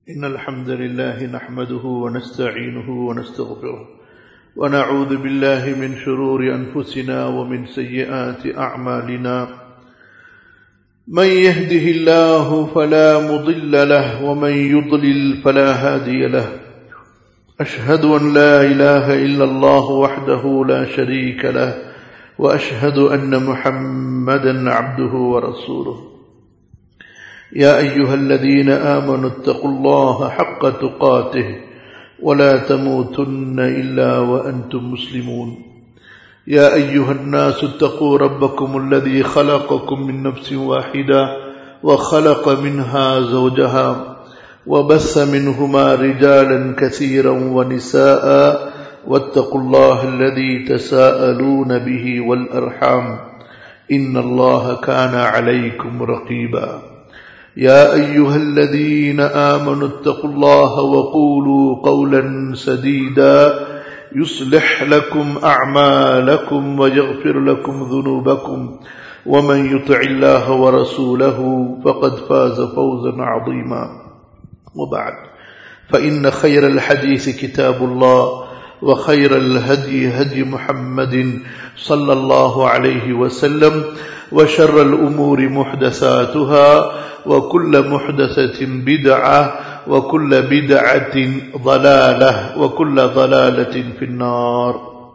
إن الحمد لله نحمده ونستعينه ونستغفره ونعوذ بالله من شرور أنفسنا ومن سيئات أعمالنا من يهده الله فلا مضل له ومن يضلل فلا هادي له أشهد أن لا إله إلا الله وحده لا شريك له وأشهد أن محمدا عبده ورسوله يا أيها الذين آمنوا اتقوا الله حق تقاته ولا تموتن إلا وأنتم مسلمون يا أيها الناس اتقوا ربكم الذي خلقكم من نفس واحدة وخلق منها زوجها وبث منهما رجالا كثيرا ونساء واتقوا الله الذي تساءلون به والأرحام إن الله كان عليكم رقيبا يا أيها الذين آمنوا اتقوا الله وقولوا قولا سديدا يصلح لكم أعمالكم ويغفر لكم ذنوبكم ومن يطع الله ورسوله فقد فاز فوزا عظيما وبعد فإن خير الحديث كتاب الله وخير الهدي هدي محمد صلى الله عليه وسلم وشر الأمور محدثاتها وكل محدثة بدعة وكل بدعة ضلالة وكل ضلالة في النار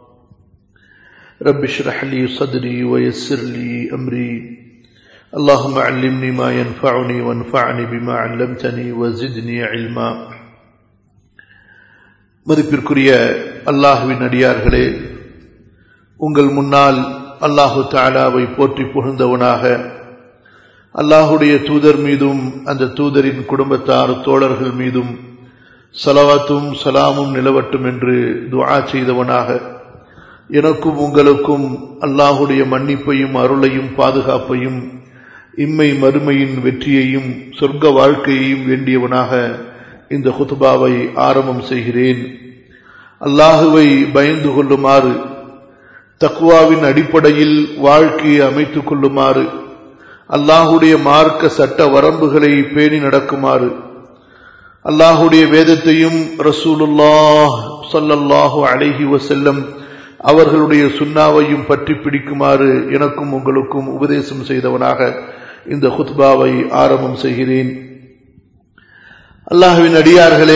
رب اشرح لي صدري ويسر لي أمري اللهم علمني ما ينفعني وانفعني بما علمتني وزدني علما மதிப்பிற்குரிய அல்லாஹுவின் அடியார்களே உங்கள் முன்னால் அல்லாஹு தாலாவை போற்றி புகழ்ந்தவனாக அல்லாஹுடைய தூதர் மீதும் அந்த தூதரின் குடும்பத்தார் தோழர்கள் மீதும் சலவாத்தும் சலாமும் நிலவட்டும் என்று துவா செய்தவனாக எனக்கும் உங்களுக்கும் அல்லாஹுடைய மன்னிப்பையும் அருளையும் பாதுகாப்பையும் இம்மை மறுமையின் வெற்றியையும் சொர்க்க வாழ்க்கையையும் வேண்டியவனாக இந்த குத்துபாவை ஆரம்பம் செய்கிறேன் அல்லாஹுவை பயந்து கொள்ளுமாறு தக்குவாவின் அடிப்படையில் வாழ்க்கையை அமைத்துக் கொள்ளுமாறு அல்லாஹுடைய மார்க்க சட்ட வரம்புகளை பேணி நடக்குமாறு அல்லாஹுடைய வேதத்தையும் ரசூலுல்லாஹ் சொல்லல்லாஹு அழகி வசல்லம் அவர்களுடைய சுண்ணாவையும் பற்றி பிடிக்குமாறு எனக்கும் உங்களுக்கும் உபதேசம் செய்தவனாக இந்த ஹுத்பாவை ஆரம்பம் செய்கிறேன் அல்லாஹுவின் அடியார்களே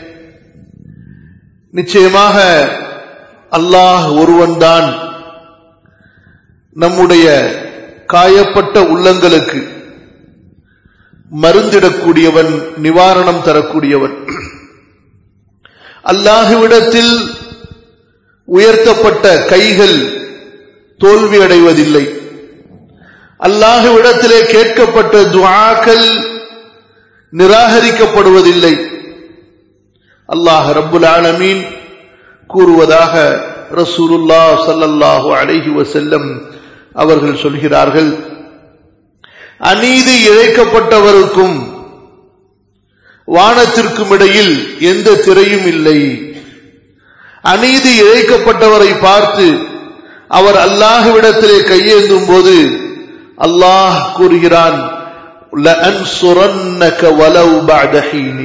நிச்சயமாக அல்லாஹ் ஒருவன்தான் நம்முடைய காயப்பட்ட உள்ளங்களுக்கு மருந்திடக்கூடியவன் நிவாரணம் தரக்கூடியவன் அல்லாஹுவிடத்தில் உயர்த்தப்பட்ட கைகள் தோல்வி அடைவதில்லை அல்லாஹுவிடத்திலே கேட்கப்பட்ட துவாக்கள் நிராகரிக்கப்படுவதில்லை அல்லாஹ் ரப்புல் ஆலமீன் கூறுவதாக ரசூலுல்லா சல்லல்லாஹு அலைஹி வசல்லம் அவர்கள் சொல்கிறார்கள் அநீதி இழைக்கப்பட்டவருக்கும் வானத்திற்கும் இடையில் எந்த திரையும் இல்லை அநீதி இழைக்கப்பட்டவரை பார்த்து அவர் அல்லாஹுவிடத்திலே கையேந்தும் போது அல்லாஹ் கூறுகிறான் لأنصرنك ولو بعد حين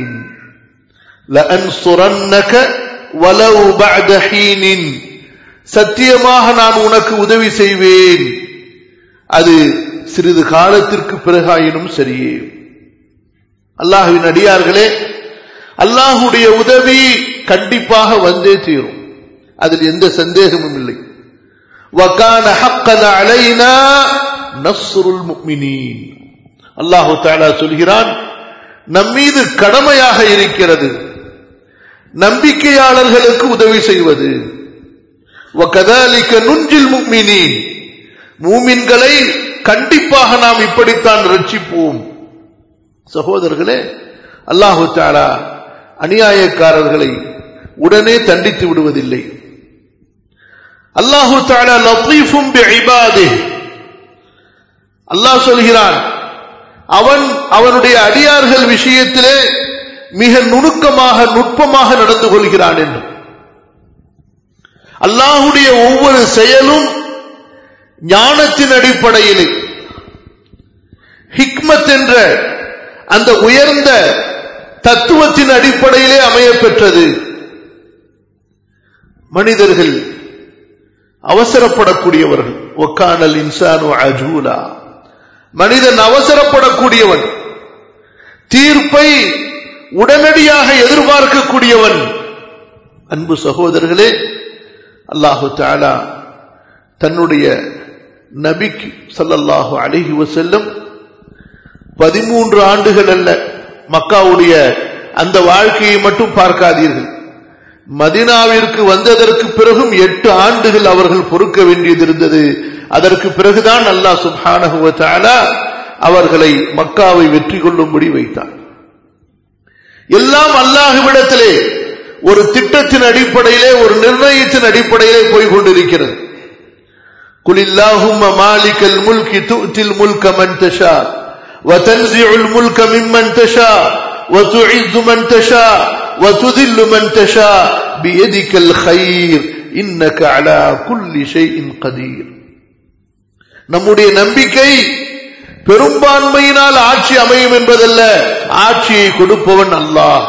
لأنصرنك ولو بعد حين சத்தியமாக நான் உனக்கு உதவி செய்வேன் அது சிறிது காலத்திற்கு பிறகாயினும் சரியே அல்லாஹுவின் அடியார்களே அல்லாஹுடைய உதவி கண்டிப்பாக வந்தே தீரும் அதில் எந்த சந்தேகமும் இல்லை வக்கான ஹக்கன அலைனா நஸ்ருல் முக்மினீன் அல்லாஹு தாலா சொல்கிறான் நம்மீது கடமையாக இருக்கிறது நம்பிக்கையாளர்களுக்கு உதவி செய்வது நுஞ்சில் முக்மினீன் மூமின்களை கண்டிப்பாக நாம் இப்படித்தான் ரட்சிப்போம் சகோதரர்களே அல்லாஹு தாலா அநியாயக்காரர்களை உடனே தண்டித்து விடுவதில்லை அல்லாஹு தாலா லத்தீஃபும் அல்லாஹ் சொல்கிறான் அவன் அவனுடைய அடியார்கள் விஷயத்திலே மிக நுணுக்கமாக நுட்பமாக நடந்து கொள்கிறான் என்று அல்லாஹுடைய ஒவ்வொரு செயலும் ஞானத்தின் அடிப்படையில் ஹிக்மத் என்ற அந்த உயர்ந்த தத்துவத்தின் அடிப்படையிலே அமைய பெற்றது மனிதர்கள் அவசரப்படக்கூடியவர்கள் ஒக்கானல் இன்சானு அஜூலா மனிதன் அவசரப்படக்கூடியவன் தீர்ப்பை உடனடியாக எதிர்பார்க்கக்கூடியவன் அன்பு சகோதரர்களே அல்லாஹு தாலா தன்னுடைய நபிக்கு சல்லல்லாஹு அலிஹி வசல்லம் பதிமூன்று ஆண்டுகள் அல்ல மக்காவுடைய அந்த வாழ்க்கையை மட்டும் பார்க்காதீர்கள் மதினாவிற்கு வந்ததற்கு பிறகும் எட்டு ஆண்டுகள் அவர்கள் பொறுக்க வேண்டியது இருந்தது அதற்கு பிறகுதான் அல்லாஹ் சுப்ஹானஹுவ தஆலா அவர்களை மக்காவை வெற்றி கொள்ளும்படி வைத்தார் எல்லாம் அல்லாஹுவிடத்திலே ஒரு திட்டத்தின் அடிப்படையிலே ஒரு நிர்ணயத்தின் அடிப்படையிலே போய் கொண்டிருக்கிறது குலில்லாஹும்ம மாலிகல் முல்கி துத்தில் முல்க மன் தஷா وتنزع الملك ممن تشاء وتعز من تشاء وتذل من تشاء بيدك الخير إنك على كل شيء قدير நம்முடைய நம்பிக்கை பெரும்பான்மையினால் ஆட்சி அமையும் என்பதல்ல ஆட்சியை கொடுப்பவன் அல்லாஹ்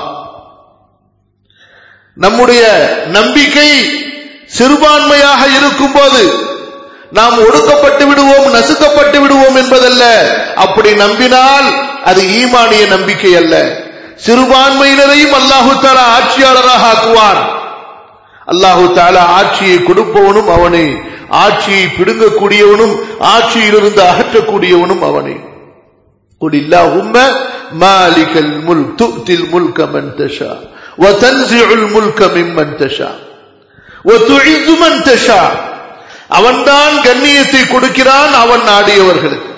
நம்முடைய நம்பிக்கை சிறுபான்மையாக இருக்கும் போது நாம் ஒடுக்கப்பட்டு விடுவோம் நசுக்கப்பட்டு விடுவோம் என்பதல்ல அப்படி நம்பினால் அது ஈமானிய நம்பிக்கை அல்ல சிறுபான்மையினரையும் அல்லாஹு தாலா ஆட்சியாளராக ஆக்குவான் அல்லாஹு தாலா ஆட்சியை கொடுப்பவனும் அவனே ஆட்சியை பிடுங்கக்கூடியவனும் ஆட்சியிலிருந்து அகற்றக்கூடியவனும் அவனே قل اللهم مالك الملك تؤتي الملك من تشاء وتنزع الملك ممن تشاء وتعز من تشاء அவன்தான் கண்ணியத்தை கொடுக்கிறான் அவன் நாடியவர்களுக்கு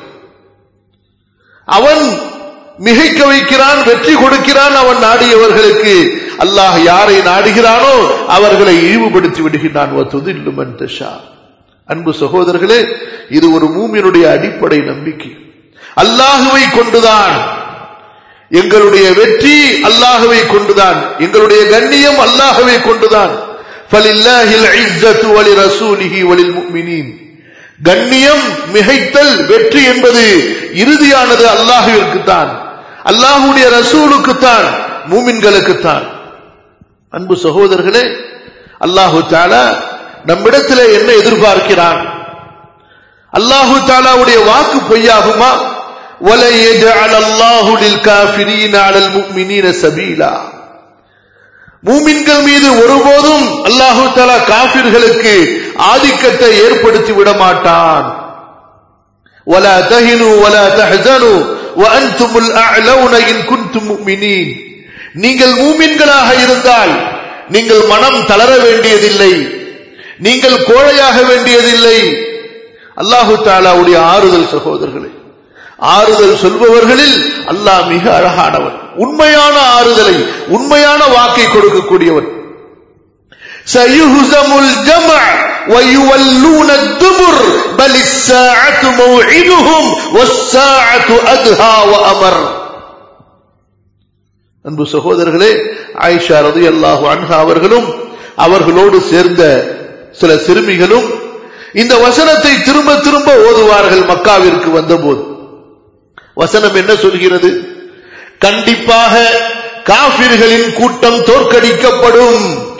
அவன் மிகைக்க வைக்கிறான் வெற்றி கொடுக்கிறான் அவன் நாடியவர்களுக்கு அல்லாஹ் யாரை நாடுகிறானோ அவர்களை இழிவுபடுத்தி விடுகிறான் அன்பு சகோதரர்களே இது ஒரு மூமியினுடைய அடிப்படை நம்பிக்கை அல்லாஹுவை கொண்டுதான் எங்களுடைய வெற்றி அல்லாஹுவை கொண்டுதான் எங்களுடைய கண்ணியம் அல்லாஹுவை கொண்டுதான் கண்ணியம் மிகைத்தல் வெற்றி என்பது இறுதியானது அல்லாஹுவிற்குத்தான் அல்லாஹுடைய ரசூலுக்குத்தான் மூமின்களுக்குத்தான் அன்பு சகோதரர்களே அல்லாஹு தாலா நம்மிடத்தில் என்ன எதிர்பார்க்கிறான் அல்லாஹு தாலாவுடைய வாக்கு பொய்யாகுமா وَلَنْ يَجْعَلَ اللَّهُ لِلْكَافِرِينَ عَلَى الْمُؤْمِنِينَ سَبِيلًا மூமின்கள் மீது ஒருபோதும் அல்லாஹு தலா காபிர்களுக்கு ஆதிக்கத்தை ஏற்படுத்தி விட மாட்டான் ولا تهنوا ولا تحزنوا وانتم الاعلون ان كنتم مؤمنين நீங்கள் மூமின்களாக இருந்தால் நீங்கள் மனம் தளர வேண்டியதில்லை நீங்கள் கோழையாக வேண்டியதில்லை அல்லாஹு தாலாவுடைய ஆறுதல் சகோதரர்களே ஆறுதல் சொல்பவர்களில் அல்லாஹ் மிக அழகானவன் உண்மையான ஆறுதலை உண்மையான வாக்கை கொடுக்கக்கூடியவன் سيهزم الجمع ويولون الدبر بل الساعة موعدهم والساعة أدهى وأمر அன்பு சகோதரர்களே ஆயிஷா ரதி அல்லாஹு அன்ஹா அவர்களும் அவர்களோடு சேர்ந்த சில சிறுமிகளும் இந்த வசனத்தை திரும்ப திரும்ப ஓதுவார்கள் மக்காவிற்கு வந்தபோது வசனம் என்ன சொல்கிறது கண்டிப்பாக காபிர்களின் கூட்டம் தோற்கடிக்கப்படும்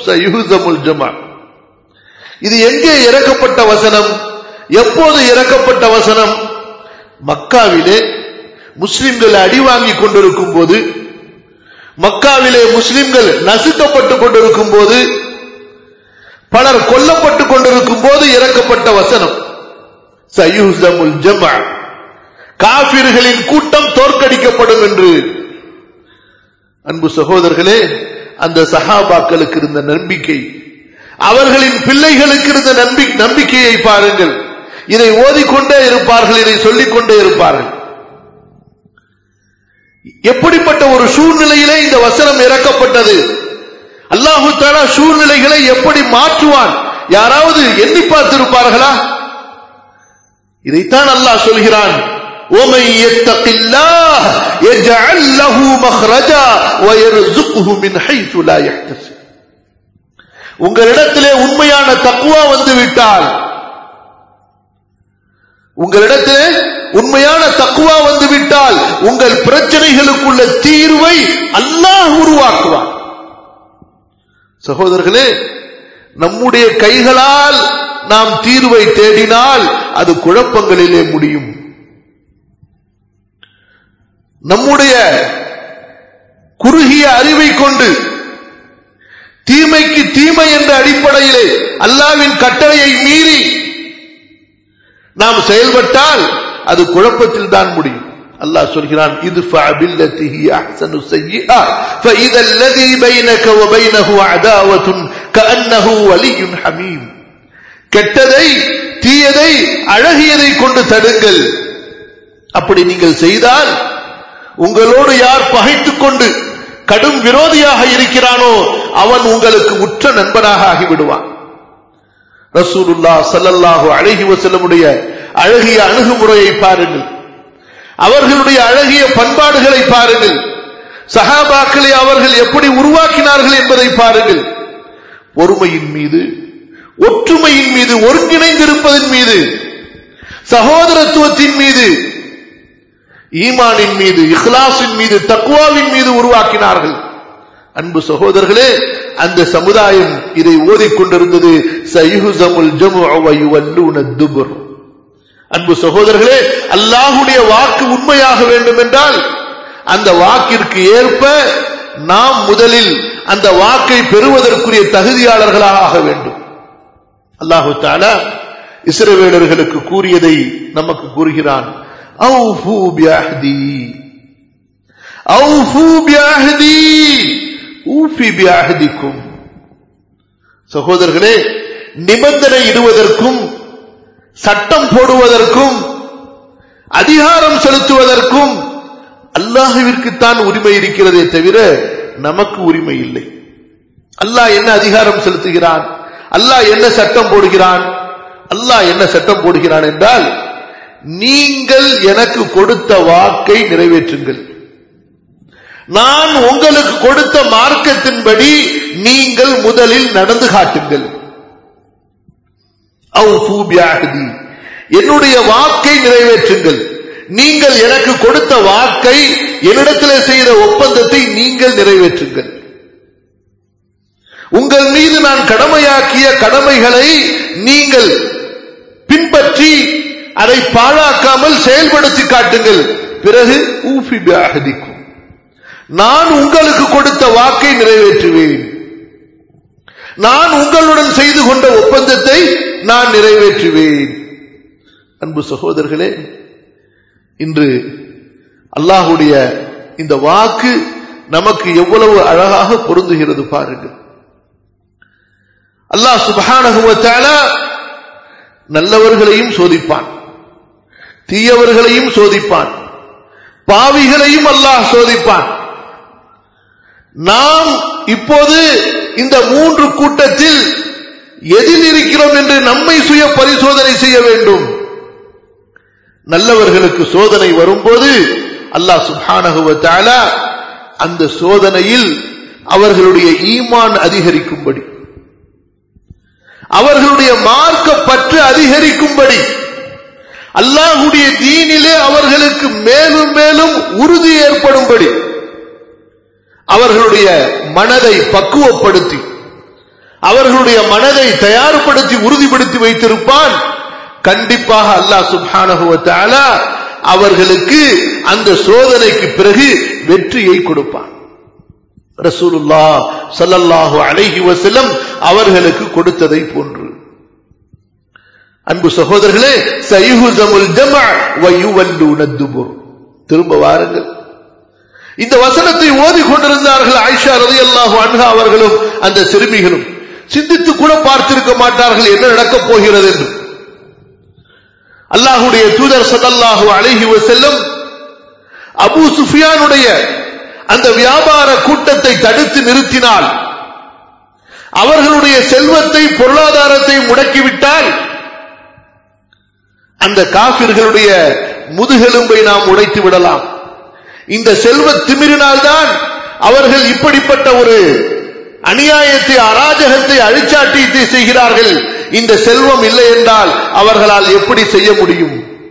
இது எங்கே இறக்கப்பட்ட வசனம் எப்போது இறக்கப்பட்ட வசனம் மக்காவிலே முஸ்லிம்கள் அடி வாங்கி கொண்டிருக்கும் போது மக்காவிலே முஸ்லிம்கள் நசுக்கப்பட்டுக் கொண்டிருக்கும் போது பலர் கொல்லப்பட்டுக் கொண்டிருக்கும் போது இறக்கப்பட்ட வசனம் சயூசமுல் ஜமா காபிர்களின் கூட்டம் தோற்கடிக்கப்படும் என்று அன்பு சகோதரர்களே அந்த சஹாபாக்களுக்கு இருந்த நம்பிக்கை அவர்களின் பிள்ளைகளுக்கு இருந்த நம்பிக்கையை பாருங்கள் இதை ஓதிக்கொண்டே இருப்பார்கள் இதை சொல்லிக் கொண்டே இருப்பார்கள் எப்படிப்பட்ட ஒரு சூழ்நிலையிலே இந்த வசனம் இறக்கப்பட்டது அல்லாஹு தாலா சூழ்நிலைகளை எப்படி மாற்றுவான் யாராவது எண்ணி பார்த்திருப்பார்களா இதைத்தான் அல்லாஹ் சொல்கிறான் ومن يتق الله يجعل له مخرجا ويرزقه من حيث لا يحتسب உங்களிடத்திலே உண்மையான தக்குவா வந்து விட்டால் உங்களிடத்திலே உண்மையான தக்குவா வந்து விட்டால் உங்கள் பிரச்சனைகளுக்குள்ள தீர்வை அல்லாஹ் உருவாக்குவார் சகோதரர்களே நம்முடைய கைகளால் நாம் தீர்வை தேடினால் அது குழப்பங்களிலே முடியும் நம்முடைய குறுகிய அறிவை கொண்டு தீமைக்கு தீமை என்ற அடிப்படையிலே அல்லாவின் கட்டளையை மீறி நாம் செயல்பட்டால் அது குழப்பத்தில் தான் முடியும் அல்லாஹ் சொல்கிறான் இது فَعَبِلَّتِهِ أَحْسَنُ سَيِّئَةً فَإِذَا الَّذِي بَيْنَكَ وَبَيْنَهُ عَدَاوَةٌ كَأَنَّهُ وَلِيٌّ حَمِيمٌ கெட்டதை தீயதை அழகியதை கொண்டு தடுங்கள் அப்படி நீங்கள் செய்தால் உங்களோடு யார் பகைத்துக் கொண்டு கடும் விரோதியாக இருக்கிறானோ அவன் உங்களுக்கு உற்ற நண்பனாக ஆகிவிடுவான் ரசூலுல்லா சல்லல்லாஹு அழகி வசல்லமுடைய அழகிய அணுகுமுறையை பாருங்கள் அவர்களுடைய அழகிய பண்பாடுகளை பாருங்கள் சஹாபாக்களை அவர்கள் எப்படி உருவாக்கினார்கள் என்பதை பாருங்கள் பொறுமையின் மீது ஒற்றுமையின் மீது ஒருங்கிணைந்திருப்பதன் மீது சகோதரத்துவத்தின் மீது ஈமானின் மீது இஹ்லாஸின் மீது தக்குவாவின் மீது உருவாக்கினார்கள் அன்பு சகோதரர்களே அந்த சமுதாயம் இதை ஓதிக்கொண்டிருந்தது சைஹுசமுல் ஜமு அன்பு சகோதரர்களே அல்லாஹுடைய வாக்கு உண்மையாக வேண்டும் என்றால் அந்த வாக்கிற்கு ஏற்ப நாம் முதலில் அந்த வாக்கை பெறுவதற்குரிய தகுதியாளர்களாக ஆக வேண்டும் அல்லாஹு தாலா இஸ்ரவேலர்களுக்கு கூறியதை நமக்கு கூறுகிறான் அவுஃபூ பியஹ்தி அவுஃபூ பியஹ்தி ஊஃபி பியஹ்திக்கும் சகோதரர்களே நிபந்தனை இடுவதற்கும் சட்டம் போடுவதற்கும் அதிகாரம் செலுத்துவதற்கும் அல்லாஹுவிற்குத்தான் உரிமை இருக்கிறதே தவிர நமக்கு உரிமை இல்லை அல்லாஹ் என்ன அதிகாரம் செலுத்துகிறான் அல்லாஹ் என்ன சட்டம் போடுகிறான் அல்லாஹ் என்ன சட்டம் போடுகிறான் என்றால் நீங்கள் எனக்கு கொடுத்த வாக்கை நிறைவேற்றுங்கள் நான் உங்களுக்கு கொடுத்த மார்க்கத்தின்படி நீங்கள் முதலில் நடந்து காட்டுங்கள் என்னுடைய வாக்கை நிறைவேற்றுங்கள் நீங்கள் எனக்கு கொடுத்த வாக்கை என்னிடத்தில் செய்த ஒப்பந்தத்தை நீங்கள் நிறைவேற்றுங்கள் உங்கள் மீது நான் கடமையாக்கிய கடமைகளை நீங்கள் பின்பற்றி அதை பாழாக்காமல் செயல்படுத்தி காட்டுங்கள் பிறகு ஊஃபி பியாகதிக்கும் நான் உங்களுக்கு கொடுத்த வாக்கை நிறைவேற்றுவேன் நான் உங்களுடன் செய்து கொண்ட ஒப்பந்தத்தை நான் நிறைவேற்றுவேன் அன்பு சகோதரர்களே இன்று அல்லாஹுடைய இந்த வாக்கு நமக்கு எவ்வளவு அழகாக பொருந்துகிறது பாருங்கள் அல்லாஹ் சுபஹானகுவத்தால நல்லவர்களையும் சோதிப்பான் தீயவர்களையும் சோதிப்பான் பாவிகளையும் அல்லாஹ் சோதிப்பான் நாம் இப்போது இந்த மூன்று கூட்டத்தில் எதில் இருக்கிறோம் என்று நம்மை சுய பரிசோதனை செய்ய வேண்டும் நல்லவர்களுக்கு சோதனை வரும்போது அல்லாஹ் சுபானகுவத்தால அந்த சோதனையில் அவர்களுடைய ஈமான் அதிகரிக்கும்படி அவர்களுடைய மார்க்க பற்று அதிகரிக்கும்படி அல்லாஹுடைய தீனிலே அவர்களுக்கு மேலும் மேலும் உறுதி ஏற்படும்படி அவர்களுடைய மனதை பக்குவப்படுத்தி அவர்களுடைய மனதை தயார்படுத்தி உறுதிப்படுத்தி வைத்திருப்பான் கண்டிப்பாக அல்லாஹ் சுபானகுவத்தால அவர்களுக்கு அந்த சோதனைக்கு பிறகு வெற்றியை கொடுப்பான் ரசூலுல்லா சல்லல்லாஹு அலைஹி வஸல்லம் அவர்களுக்கு கொடுத்ததை போன்று அன்பு சகோதரர்களே சைஹுசமுல் ஜமஅ வயுவல்லூன துபுர் திரும்ப வாருங்கள் இந்த வசனத்தை ஓதிக் கொண்டிருந்தார்கள் ஆயிஷா ரலியல்லாஹு அன்ஹா அவர்களும் அந்த சிறுமிகளும் சிந்தித்து கூட பார்த்திருக்க மாட்டார்கள் என்ன நடக்கப் போகிறது என்று அல்லாஹுடைய தூதர் சல்லல்லாஹு அலைஹி வஸல்லம் அபூ சுஃபியானுடைய அந்த வியாபார கூட்டத்தை தடுத்து நிறுத்தினால் அவர்களுடைய செல்வத்தை பொருளாதாரத்தை முடக்கிவிட்டால் அந்த காபிர்களுடைய முதுகெலும்பை நாம் உடைத்து விடலாம் இந்த செல்வ திமிரினால்தான் அவர்கள் இப்படிப்பட்ட ஒரு அநியாயத்தை அராஜகத்தை அழிச்சாட்டியத்தை செய்கிறார்கள் இந்த செல்வம் இல்லை என்றால் அவர்களால் எப்படி செய்ய முடியும்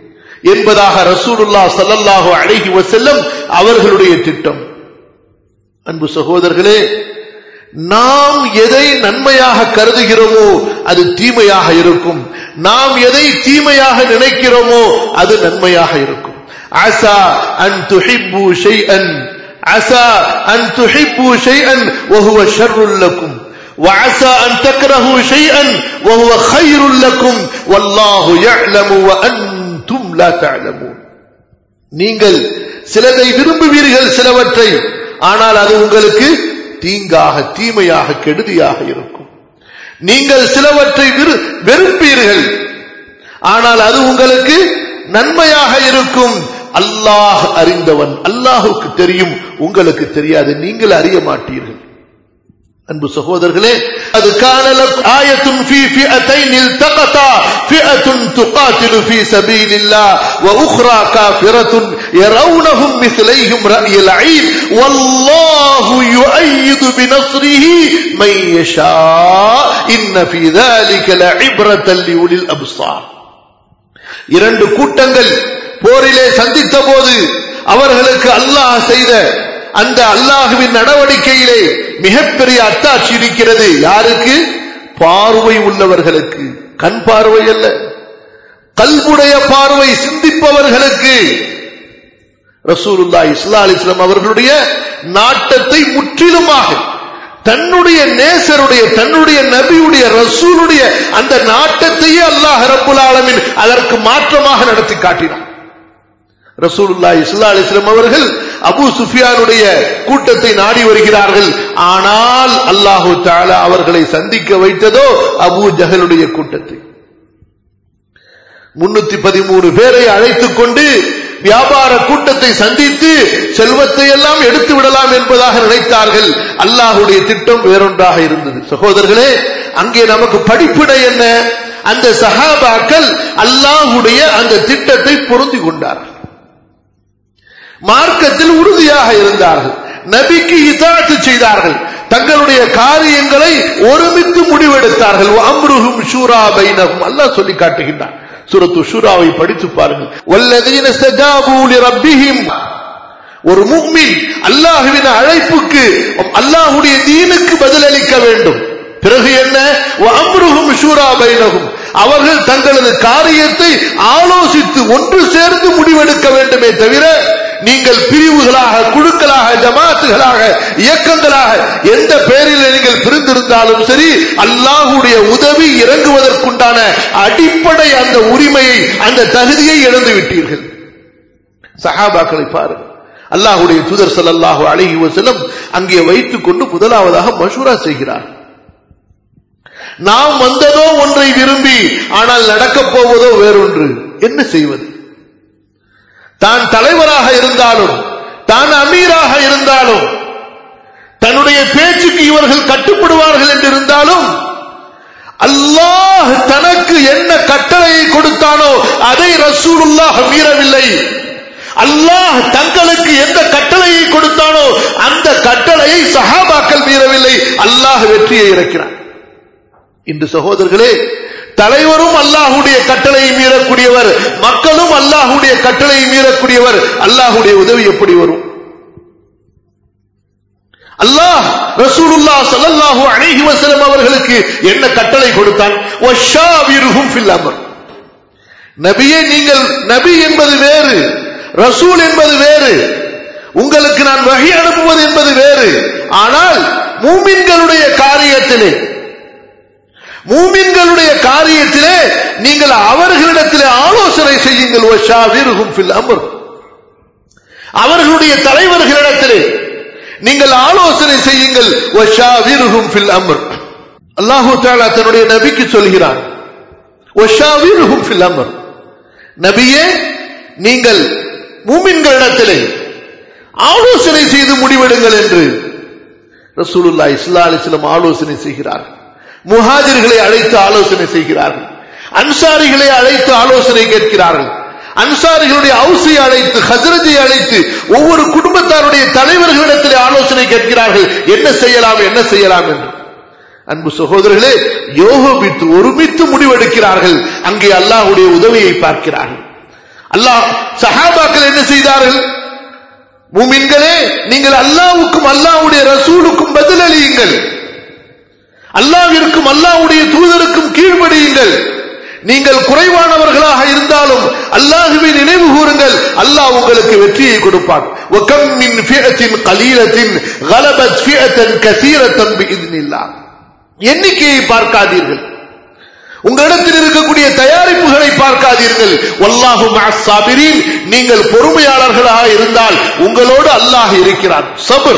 என்பதாக ரசூலுல்லா ஸல்லல்லாஹு அலைஹி வஸல்லம் அவர்களுடைய திட்டம் அன்பு சகோதரர்களே நாம் எதை நன்மையாக கருதுகிறோமோ அது தீமையாக இருக்கும் நாம் எதை தீமையாக நினைக்கிறோமோ அது நன்மையாக இருக்கும் அசா அன் துஹிப்பு ஷைஅன் அசா அன் துஹிப்பு ஷைஅன் وهو شر لكم وعسى أن تكرهوا شيئا وهو خير لكم والله يعلم وأنتم لا تعلمون நீங்கள் சிலதை விரும்புவீர்கள் சிலவற்றை ஆனால் அது உங்களுக்கு தீங்காக தீமையாக கெடுதியாக இருக்கும் நீங்கள் சிலவற்றை விரு- வெறுப்பீர்கள் ஆனால் அது உங்களுக்கு நன்மையாக இருக்கும் அல்லாஹ் அறிந்தவன் அல்லாஹுக்கு தெரியும் உங்களுக்கு தெரியாது நீங்கள் அறிய மாட்டீர்கள் அன்பு சகோதரர்களே அது காணலக் ஆயத்தும் ஃபீ ஃபிஅத்தைன் இல்தகதா ஃபிஅத்துன் துகாத்திலு ஃபீ சபீலில்லாஹ் وأخرى كافرة يرونهم مثليهم رأي العين والله يؤيد بنصره من يشاء إن في ذلك لعبرة لأولي الأبصار இரண்டு கூட்டங்கள் போரிலே சந்தித்த போது அவர்களுக்கு அல்லாஹ் செய்த அந்த அல்லாஹுவின் நடவடிக்கையிலே மிகப்பெரிய அத்தாட்சி இருக்கிறது யாருக்கு பார்வை உள்ளவர்களுக்கு கண் பார்வை அல்ல கல்புடைய பார்வை சிந்திப்பவர்களுக்கு ரசூலுல்லா இஸ்லா அலிஸ்லாம் அவர்களுடைய நாட்டத்தை முற்றிலுமாக தன்னுடைய நேசருடைய தன்னுடைய நபியுடைய ரசூலுடைய அந்த நாட்டத்தையே அல்லாஹ் ரப்புல் ஆலமீன் அதற்கு மாற்றமாக நடத்தி காட்டினான் ரசூலுல்லா இஸ்லா அலிஸ்லாம் அவர்கள் அபு சுஃபியானுடைய கூட்டத்தை நாடி வருகிறார்கள் ஆனால் அல்லாஹு தாலா அவர்களை சந்திக்க வைத்ததோ அபு ஜஹலுடைய கூட்டத்தை முன்னூத்தி பதிமூணு பேரை அழைத்துக் கொண்டு வியாபார கூட்டத்தை சந்தித்து செல்வத்தை எல்லாம் எடுத்து விடலாம் என்பதாக நினைத்தார்கள் அல்லாஹுடைய திட்டம் வேறொன்றாக இருந்தது சகோதரர்களே அங்கே நமக்கு படிப்பினை என்ன அந்த சஹாபாக்கள் அல்லாஹுடைய அந்த திட்டத்தை பொருந்தி கொண்டார்கள் மார்க்கத்தில் உறுதியாக இருந்தார்கள் நபிக்கு இதாத்து செய்தார்கள் தங்களுடைய காரியங்களை ஒருமித்து முடிவெடுத்தார்கள் அம்ருஹும் ஷூரா பைனஹும் அல்லாஹ் சொல்லி காட்டுகின்றான் சூரத்து ஷூராவை படித்து பாருங்கள் வல்லதீன ஸ்தஜாபு லிரப்பிஹிம் ஒரு முக்மின் அல்லாஹுவின் அழைப்புக்கு அல்லாஹுடைய தீனுக்கு பதிலளிக்க வேண்டும் பிறகு என்ன அம்ருஹும் ஷூரா பைனஹும் அவர்கள் தங்களது காரியத்தை ஆலோசித்து ஒன்று சேர்ந்து முடிவெடுக்க வேண்டுமே தவிர நீங்கள் பிரிவுகளாக குழுக்களாக ஜமாத்துகளாக இயக்கங்களாக எந்த பெயரில் நீங்கள் பிரிந்திருந்தாலும் சரி அல்லாஹுடைய உதவி இறங்குவதற்குண்டான அடிப்படை அந்த உரிமையை அந்த தகுதியை இழந்து விட்டீர்கள் சஹாபாக்களை பாருங்கள் அல்லாஹுடைய தூதர் ஸல்லல்லாஹு அலைஹி வஸல்லம் அங்கே வைத்துக் கொண்டு முதலாவதாக மஷூரா செய்கிறார் நாம் வந்ததோ ஒன்றை விரும்பி ஆனால் நடக்கப் போவதோ வேறொன்று என்ன செய்வது தான் தலைவராக இருந்தாலும் தான் அமீராக இருந்தாலும் தன்னுடைய பேச்சுக்கு இவர்கள் கட்டுப்படுவார்கள் என்று இருந்தாலும் அல்லாஹ் தனக்கு என்ன கட்டளையை கொடுத்தானோ அதை ரசூலுல்லாஹ் மீறவில்லை அல்லாஹ் தங்களுக்கு எந்த கட்டளையை கொடுத்தானோ அந்த கட்டளையை சஹாபாக்கள் மீறவில்லை அல்லாஹ் வெற்றியை இறக்கிறான் இன்று சகோதரர்களே தலைவரும் அல்லாஹுடைய கட்டளையை மீறக்கூடியவர் மக்களும் அல்லாஹுடைய கட்டளையை மீறக்கூடியவர் அல்லாஹுடைய உதவி எப்படி வரும் அல்லாஹ் ரசூலுல்லா ஸல்லல்லாஹு அலைஹி வஸல்லம் அவர்களுக்கு என்ன கட்டளை கொடுத்தான் வஷாவிருஹும் ஃபில் அம்ர் நபியே நீங்கள் நபி என்பது வேறு ரசூல் என்பது வேறு உங்களுக்கு நான் வகை அனுப்புவது என்பது வேறு ஆனால் மூமின்களுடைய காரியத்திலே மூமின்களுடைய காரியத்திலே நீங்கள் அவர்களிடத்திலே ஆலோசனை செய்யுங்கள் வஷாவிருஹும் ஃபில் அம்ர் அவர்களுடைய தலைவர்களிடத்திலே நீங்கள் ஆலோசனை செய்யுங்கள் வஷாவிருஹும் ஃபில் அம்ர் அல்லாஹு தஆலா தன்னுடைய நபிக்கு சொல்கிறான் வஷாவிருஹும் ஃபில் அம்ர் நபியே நீங்கள் மூமின்களிடத்திலே ஆலோசனை செய்து முடிவெடுங்கள் என்று ரசூலுல்லாஹி ஸல்லல்லாஹு அலைஹி வஸல்லம் ஆலோசனை செய்கிறார்கள் முஹாஜிர்களை அழைத்து ஆலோசனை செய்கிறார்கள் அன்சாரிகளை அழைத்து ஆலோசனை கேட்கிறார்கள் அன்சாரிகளுடைய அவுசை அழைத்து ஹசரஜை அழைத்து ஒவ்வொரு குடும்பத்தாருடைய தலைவர்களிடத்தில் ஆலோசனை கேட்கிறார்கள் என்ன செய்யலாம் என்ன செய்யலாம் என்று அன்பு சகோதரர்களே யோகபித்து ஒருமித்து முடிவெடுக்கிறார்கள் அங்கே அல்லாஹுடைய உதவியை பார்க்கிறார்கள் அல்லாஹ் சஹாபாக்கள் என்ன செய்தார்கள் மூமின்களே நீங்கள் அல்லாவுக்கும் அல்லாவுடைய ரசூலுக்கும் பதிலளியுங்கள் அல்லாவிற்கும் அல்லாவுடைய தூதருக்கும் கீழ்ப்படியுங்கள் நீங்கள் குறைவானவர்களாக இருந்தாலும் அல்லாஹுவை நினைவு கூறுங்கள் அல்லாஹ் உங்களுக்கு வெற்றியை கொடுப்பான் وَكَمْ مِنْ فِئَةٍ قَلِيلَةٍ غَلَبَتْ فِئَةً كَثِيرَةً بِإِذْنِ اللَّهِ எண்ணிக்கையை பார்க்காதீர்கள் உங்களிடத்தில் இருக்கக்கூடிய தயாரிப்புகளை பார்க்காதீர்கள் வல்லாஹு சாபிரின் நீங்கள் பொறுமையாளர்களாக இருந்தால் உங்களோடு அல்லாஹ் இருக்கிறான் சபர்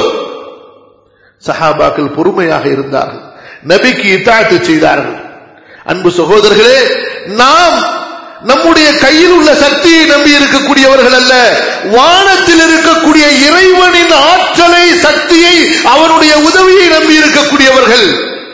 சஹாபாக்கள் பொறுமையாக இருந்தார்கள் நபிக்கு இத்தாத்து செய்தார்கள் அன்பு சகோதரர்களே நாம் நம்முடைய கையில் உள்ள சக்தியை நம்பி இருக்கக்கூடியவர்கள் அல்ல வானத்தில் இருக்கக்கூடிய இறைவனின் ஆற்றலை சக்தியை அவனுடைய உதவியை நம்பி இருக்கக்கூடியவர்கள்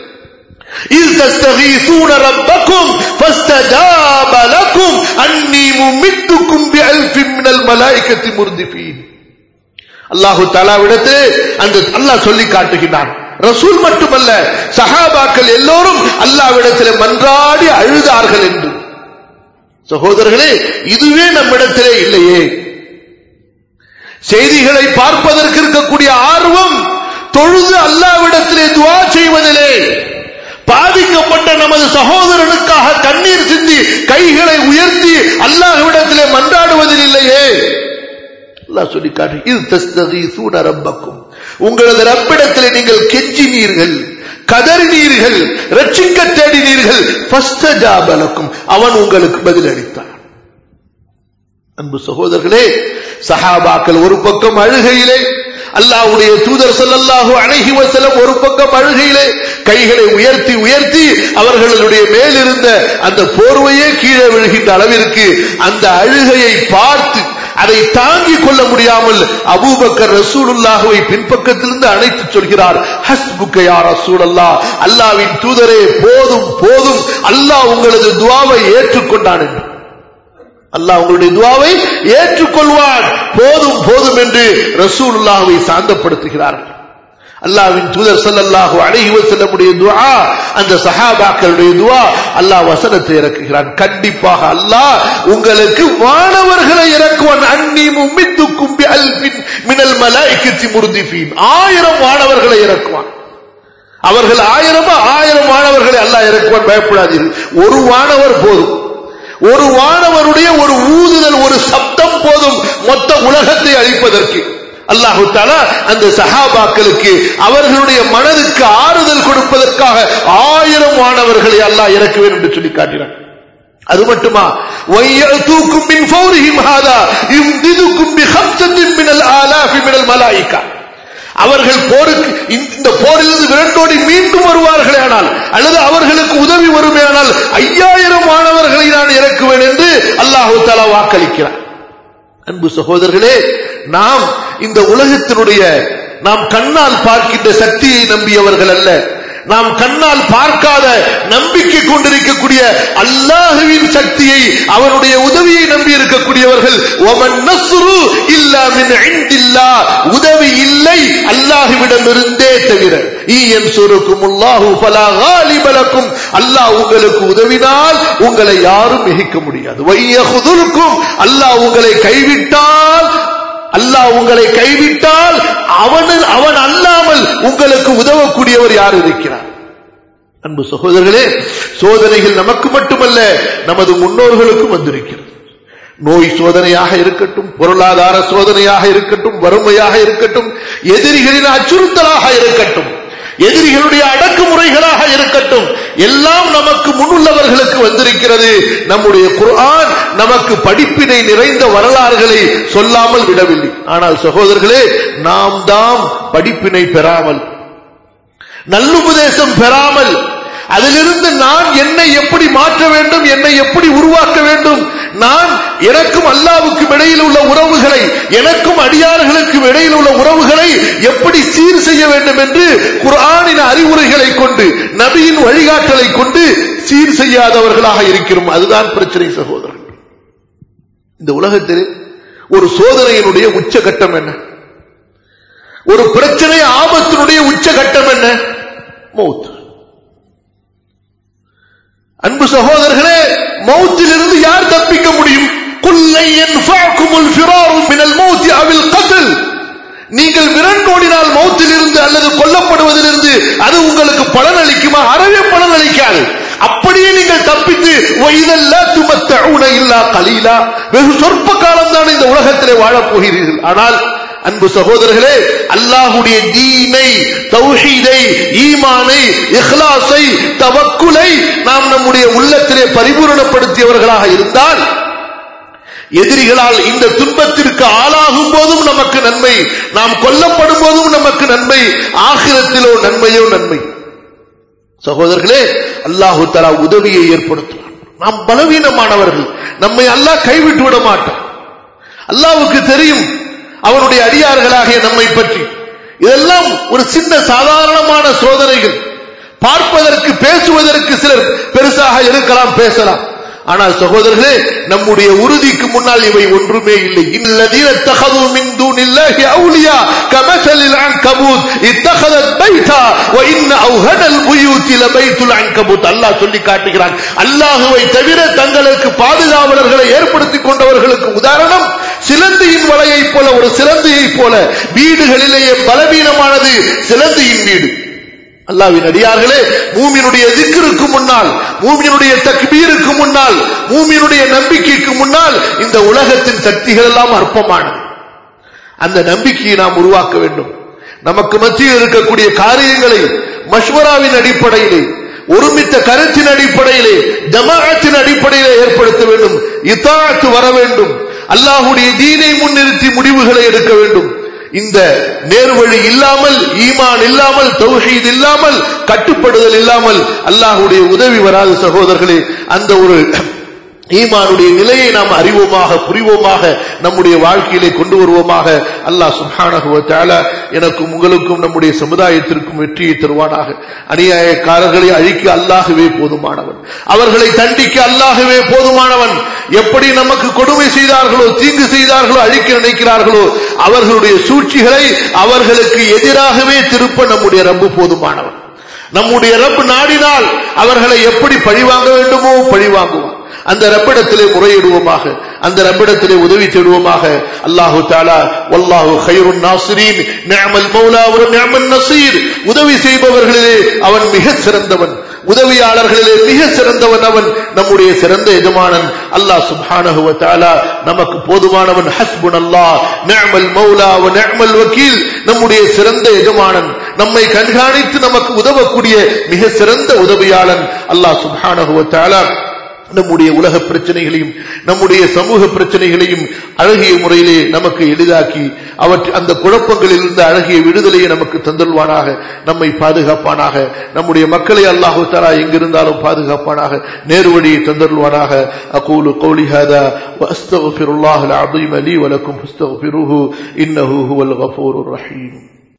إذ تستغيثون ربكم فاستجاب لكم أني ممدكم بألف من الملائكة مردفين அல்லாஹு தாலாவிடத்தில் அந்த அல்லாஹ் சொல்லி காட்டுகிறான் ரசூல் மட்டுமல்ல சஹாபாக்கள் எல்லோரும் அல்லாவிடத்தில் மன்றாடி அழுதார்கள் என்று சகோதரர்களே இதுவே நம்மிடத்திலே இல்லையே செய்திகளை பார்ப்பதற்கு இருக்கக்கூடிய ஆர்வம் தொழுது அல்லாவிடத்திலே துவா செய்வதிலே பாதிக்கப்பட்ட நமது சகோதரனுக்காக கண்ணீர் சிந்தி கைகளை உயர்த்தி அல்லாஹ்விடத்திலே மன்றாடுவதில் இல்லையே அல்லாஹ் சொல்லி காட்டு இது தஸ்தகீசூன ரப்பக்கும் உங்களது ரப்பிடத்திலே நீங்கள் கெஞ்சினீர்கள் கதறினீர்கள் ரட்சிக்க தேடினீர்கள் ஃபஸ்தஜாபலக்கும் அவன் உங்களுக்கு பதில் அளித்தான் அன்பு சகோதரர்களே சஹாபாக்கள் ஒரு பக்கம் அழுகையிலே அல்லாஹ்வுடைய தூதர் ஸல்லல்லாஹு அலைஹி வஸல்லம் ஒரு பக்கம் அழுகையிலே கைகளை உயர்த்தி உயர்த்தி அவர்களுடைய மேலிருந்த அந்த போர்வையே கீழே விழுகின்ற அளவிற்கு அந்த அழுகையை பார்த்து அதை தாங்கிக் கொள்ள முடியாமல் அபூபக்கர் ரசூலுல்லாஹுவை பின்பக்கத்திலிருந்து அழைத்து சொல்கிறார் ஹஸ்புக்க யா ரசூலல்லாஹ் அல்லாஹ்வின் தூதரே போதும் போதும் அல்லாஹ் உங்களது துஆவை ஏற்றுக்கொண்டான் என்று அல்லாஹ் உங்களுடைய துவாவை ஏற்றுக்கொள்வான் போதும் போதும் என்று ரசூலுல்லாஹுவை சாந்தப்படுத்துகிறார்கள் அல்லாஹ்வின் தூதர் ஸல்லல்லாஹு அலைஹி வஸல்லமுடைய துஆ அந்த சஹாபாக்களுடைய துஆ அல்லாஹ் வசனத்தை இறக்குகிறான் கண்டிப்பாக அல்லாஹ் உங்களுக்கு வானவர்களை இறக்குவான் அன்னி மும்மித்துக்கும் பி அல்பின் மினல் மலாயிகத்தி முர்திஃபீன் ஆயிரம் வானவர்களை இறக்குவான் அவர்கள் ஆயிரமா ஆயிரம் வானவர்களை அல்லாஹ் இறக்குவான் பயப்படாதீர்கள் ஒரு வானவர் போதும் ஒரு வானவருடைய ஒரு ஊதுதல் ஒரு சப்தம் போதும் மொத்த உலகத்தை அழிப்பதற்கு அல்லாஹு தாலா அந்த சஹாபாக்களுக்கு அவர்களுடைய மனதுக்கு ஆறுதல் கொடுப்பதற்காக ஆயிரம் மாணவர்களை அல்லாஹ் இறக்குவேன் என்று சொல்லி காட்டினான் அது மட்டுமா வையத்துக்கும் மின் ஃபௌரிஹிம் ஹாதா யும்திதுக்கும் பி ஹம்சத்தின் மினல் ஆலாஃபி மினல் மலாயிகா அவர்கள் போருக்கு இந்த போரிலிருந்து விரண்டோடி மீண்டும் வருவார்களே ஆனால் அல்லது அவர்களுக்கு உதவி வருமே ஆனால் ஐயாயிரம் மாணவர்களை நான் இறக்குவேன் என்று அல்லாஹு தாலா வாக்களிக்கிறார் அன்பு சகோதரர்களே நாம் இந்த உலகத்தினுடைய நாம் கண்ணால் பார்க்கின்ற சக்தியை நம்பியவர்கள் அல்ல நாம் கண்ணால் பார்க்காத நம்பிக்கை கொண்டிருக்கக்கூடிய அல்லாஹுவின் சக்தியை அவனுடைய உதவியை நம்பி இருக்கக்கூடியவர்கள் ஒமன் நஸ்ரு இல்லா மின் இந்தில்லா உதவி இல்லை அல்லாஹுவிடமிருந்தே தவிர ஈயன் சுருக்கும் அல்லாஹு பலா காலிபலக்கும் அல்லாஹ் உங்களுக்கு உதவினால் உங்களை யாரும் மிகிக்க முடியாது வையகுதுருக்கும் அல்லாஹ் உங்களை கைவிட்டால் அல்லாஹ் உங்களை கைவிட்டால் அவன் அவன் அல்லாமல் உங்களுக்கு உதவக்கூடியவர் யார் இருக்கிறார் அன்பு சகோதரர்களே சோதனைகள் நமக்கு மட்டுமல்ல நமது முன்னோர்களுக்கும் வந்திருக்கிறது நோய் சோதனையாக இருக்கட்டும் பொருளாதார சோதனையாக இருக்கட்டும் வறுமையாக இருக்கட்டும் எதிரிகளின் அச்சுறுத்தலாக இருக்கட்டும் எதிரிகளுடைய அடக்குமுறைகளாக இருக்கட்டும் எல்லாம் நமக்கு முன்னுள்ளவர்களுக்கு வந்திருக்கிறது நம்முடைய குர்ஆன் நமக்கு படிப்பினை நிறைந்த வரலாறுகளை சொல்லாமல் விடவில்லை ஆனால் சகோதரர்களே நாம் தாம் படிப்பினை பெறாமல் நல்லுபதேசம் பெறாமல் அதிலிருந்து நான் என்னை எப்படி மாற்ற வேண்டும் என்னை எப்படி உருவாக்க வேண்டும் நான் எனக்கும் அல்லாவுக்கும் இடையில் உள்ள உறவுகளை எனக்கும் அடியார்களுக்கும் இடையில் உள்ள உறவுகளை எப்படி சீர் செய்ய வேண்டும் என்று குர்ஆனின் அறிவுரைகளை கொண்டு நபியின் வழிகாட்டலை கொண்டு சீர் செய்யாதவர்களாக இருக்கிறோம் அதுதான் பிரச்சனை சகோதரர்கள் இந்த உலகத்தில் ஒரு சோதனையினுடைய உச்சகட்டம் என்ன ஒரு பிரச்சனை ஆபத்தினுடைய உச்சகட்டம் என்ன மௌத் அன்பு சகோதரர்களே மௌத்திலிருந்து யார் தப்பிக்க முடியும் குல் லன் யன்ஃபஅகுமுல் ஃபிராரு மினல் மௌத் அவில் கத்ல் நீங்கள் விரண்டோடினால் மௌத்திலிருந்து அல்லது கொல்லப்படுவதிலிருந்து அது உங்களுக்கு பலன் அளிக்குமா அறவே பலன் அளிக்காது அப்படியே நீங்கள் தப்பித்து இதல்ல துமத்தூன இல்லா கலீலா வெகு சொற்ப காலம் தான் இந்த உலகத்திலே வாழப் போகிறீர்கள் ஆனால் அன்பு சகோதரர்களே அல்லாஹுடைய தீனை தௌஹீதை ஈமானை இஹ்லாஸை தவக்குலை நாம் நம்முடைய உள்ளத்திலே பரிபூரணப்படுத்தியவர்களாக இருந்தால் எதிரிகளால் இந்த துன்பத்திற்கு ஆளாகும் போதும் நமக்கு நன்மை நாம் கொல்லப்படும் போதும் நமக்கு நன்மை ஆகிரத்திலோ நன்மையோ நன்மை சகோதரர்களே அல்லாஹு தலா உதவியை ஏற்படுத்துவான் நாம் பலவீனமானவர்கள் நம்மை அல்லாஹ் கைவிட்டு விட மாட்டான் அல்லாவுக்கு தெரியும் அவனுடைய அடியார்களாகிய நம்மை பற்றி இதெல்லாம் ஒரு சின்ன சாதாரணமான சோதனைகள் பார்ப்பதற்கு பேசுவதற்கு சிலர் பெருசாக இருக்கலாம் பேசலாம் ஆனால் சகோதரர்களே நம்முடைய உறுதிக்கு முன்னால் இவை ஒன்றுமே இல்லை இல்லதீன தகது மின் தூனில்லாஹி அவுலியா கமசலில் அன்கபூத் இத்தகதத் பைதா வ இன்ன அவ்ஹனல் புயூத்தி லபைத்துல் அன்கபூத் அல்லாஹ் சொல்லி காட்டுகிறான் அல்லாஹ்வை தவிர தங்களுக்கு பாதுகாவலர்களை ஏற்படுத்திக் கொண்டவர்களுக்கு உதாரணம் சிலந்தியின் வலையைப் போல ஒரு சிலந்தியைப் போல வீடுகளிலேயே பலவீனமானது சிலந்தியின் வீடு அல்லாவின் அடியார்களே மூமியினுடைய திக்கிற்கு முன்னால் மூமியினுடைய தக்பீருக்கு முன்னால் மூமியினுடைய நம்பிக்கைக்கு முன்னால் இந்த உலகத்தின் சக்திகள் எல்லாம் அற்பமானது அந்த நம்பிக்கையை நாம் உருவாக்க வேண்டும் நமக்கு மத்தியில் இருக்கக்கூடிய காரியங்களை மஷ்வராவின் அடிப்படையிலே ஒருமித்த கருத்தின் அடிப்படையிலே ஜமாஅத்தின் அடிப்படையிலே ஏற்படுத்த வேண்டும் இத்தாத்து வர வேண்டும் அல்லாஹுடைய தீனை முன்னிறுத்தி முடிவுகளை எடுக்க வேண்டும் இந்த நேர்வழி இல்லாமல் ஈமான் இல்லாமல் தௌஹீத் இல்லாமல் கட்டுப்படுதல் இல்லாமல் அல்லாஹுடைய உதவி வராது சகோதரர்களே அந்த ஒரு ஈமானுடைய நிலையை நாம் அறிவோமாக புரிவோமாக நம்முடைய வாழ்க்கையிலே கொண்டு வருவோமாக அல்லாஹ் சுப்ஹானஹு தஆலா எனக்கும் உங்களுக்கும் நம்முடைய சமுதாயத்திற்கும் வெற்றியை தருவானாக அநியாயக்காரர்களை அழிக்க அல்லாஹுவே போதுமானவன் அவர்களை தண்டிக்க அல்லாஹுவே போதுமானவன் எப்படி நமக்கு கொடுமை செய்தார்களோ தீங்கு செய்தார்களோ அழிக்க நினைக்கிறார்களோ அவர்களுடைய சூழ்ச்சிகளை அவர்களுக்கு எதிராகவே திருப்ப நம்முடைய ரப்பு போதுமானவன் நம்முடைய ரப்பு நாடினால் அவர்களை எப்படி பழிவாங்க வேண்டுமோ பழிவாங்குவான் அந்த ரப்பிடத்திலே முறையிடுவோமாக அந்த ரப்பிடத்திலே உதவி தேடுவோமாக அல்லாஹு தாலா வல்லாஹு ஹைருன் நாசிரீன் நிஅமல் மௌலா ஒரு நிஅமன் நசீர் உதவி செய்பவர்களிலே அவன் மிக சிறந்தவன் உதவியாளர்களிலே மிக சிறந்தவன் அவன் நம்முடைய சிறந்த எஜமானன் அல்லாஹ் சுப்ஹானஹு வ தஆலா நமக்கு போதுமானவன் ஹஸ்புன் அல்லாஹ் நிஅமல் மௌலா வ நிஅமல் வக்கீல் நம்முடைய சிறந்த எஜமானன் நம்மை கண்காணித்து நமக்கு உதவக்கூடிய மிக சிறந்த உதவியாளன் அல்லாஹ் சுப்ஹானஹு வ தஆலா நம்முடைய உலக பிரச்சனைகளையும் நம்முடைய சமூக பிரச்சனைகளையும் அழகிய முறையிலே நமக்கு எளிதாக்கி அவற்றை அந்த குழப்பங்களில் இருந்த அழகிய விடுதலையை நமக்கு தந்துள்வானாக நம்மை பாதுகாப்பானாக நம்முடைய மக்களை அல்லாஹு தலா எங்கிருந்தாலும் பாதுகாப்பானாக நேர்வழியை தந்தருள்வானாக அகூலு قولي هذا واستغفر الله العظيم لي ولكم فاستغفروه انه هو الغفور الرحيم